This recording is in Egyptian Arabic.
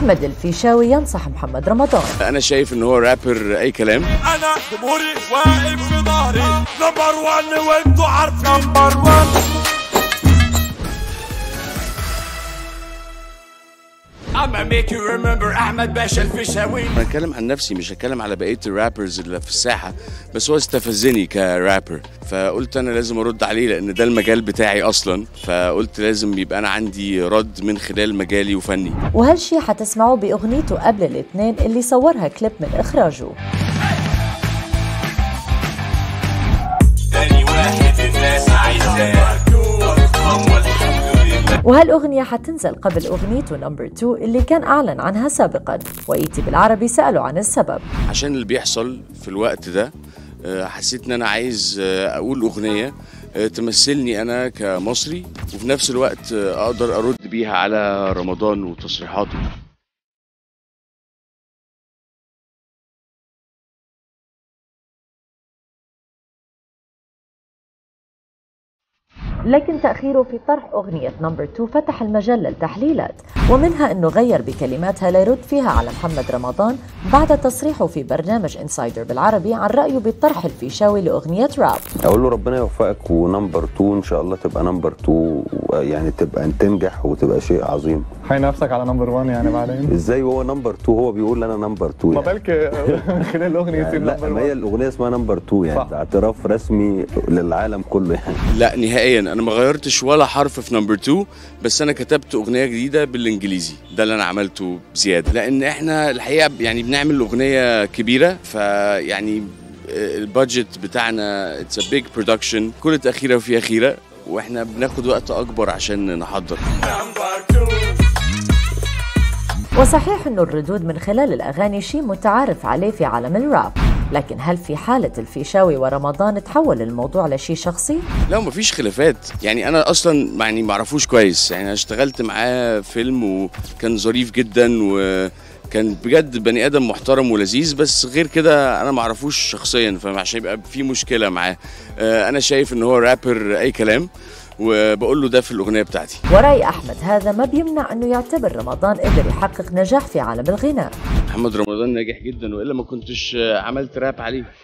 أحمد الفيشاوي ينصح محمد رمضان انا شايف ان هو رابر اي كلام انا جمهوري واقف في ظهري نمبر 1 وانتوا عارفين نمبر 1 I'ma make you remember احمد باشا الفيشاوي انا هتكلم عن نفسي مش هتكلم على بقيه الرابرز اللي في الساحه بس هو استفزني كرابر فقلت انا لازم ارد عليه لان ده المجال بتاعي اصلا فقلت لازم يبقى انا عندي رد من خلال مجالي وفني وهالشي حتسمعوه بأغنيته قبل الاثنين اللي صورها كليب من إخراجه تاني واحد الناس عايزاه وهالأغنية حتنزل قبل أغنيته نمبر 2 اللي كان أعلن عنها سابقا وإيتي بالعربي سألوا عن السبب عشان اللي بيحصل في الوقت ده آه، حسيت ان انا عايز آه، اقول اغنيه آه، تمثلني انا كمصري وفي نفس الوقت آه، اقدر ارد بيها على رمضان وتصريحاته لكن تأخيره في طرح أغنية نمبر 2 فتح المجال للتحليلات ومنها أنه غير بكلماتها ليرد فيها على محمد رمضان بعد تصريحه في برنامج انسايدر بالعربي عن رأيه بالطرح الفيشاوي لأغنية راب اقول له ربنا يوفقك ونمبر 2 ان شاء الله تبقى نمبر 2 يعني تبقى تنجح وتبقى شيء عظيم هينافسك على نمبر 1 يعني بعدين ازاي وهو نمبر 2 هو بيقول انا نمبر 2 ما يعني. بالك من خلال الاغنيه يصير لا نمبر ما هي 1 الاغنيه اسمها نمبر 2 يعني صح. ده اعتراف رسمي للعالم كله يعني لا نهائيا انا ما غيرتش ولا حرف في نمبر 2 بس انا كتبت اغنيه جديده بالانجليزي ده اللي انا عملته بزياده لان احنا الحقيقه يعني بنعمل اغنيه كبيره فيعني البادجت بتاعنا اتس ا بيج برودكشن كل تاخيره وفيها خيره واحنا بناخد وقت اكبر عشان نحضر نمبر 2 وصحيح أنه الردود من خلال الأغاني شيء متعارف عليه في عالم الراب لكن هل في حالة الفيشاوي ورمضان تحول الموضوع لشيء شخصي؟ لا مفيش خلافات يعني انا اصلا يعني ما اعرفوش كويس يعني انا اشتغلت معاه فيلم وكان ظريف جدا وكان بجد بني ادم محترم ولذيذ بس غير كده انا ما اعرفوش شخصيا فعشان يبقى في مشكله معاه آه، انا شايف ان هو رابر اي كلام وبقول له ده في الاغنيه بتاعتي ورأي أحمد هذا ما بيمنع أنه يعتبر رمضان قدر يحقق نجاح في عالم الغناء محمد رمضان ناجح جدا والا ما كنتش آه، عملت راب عليه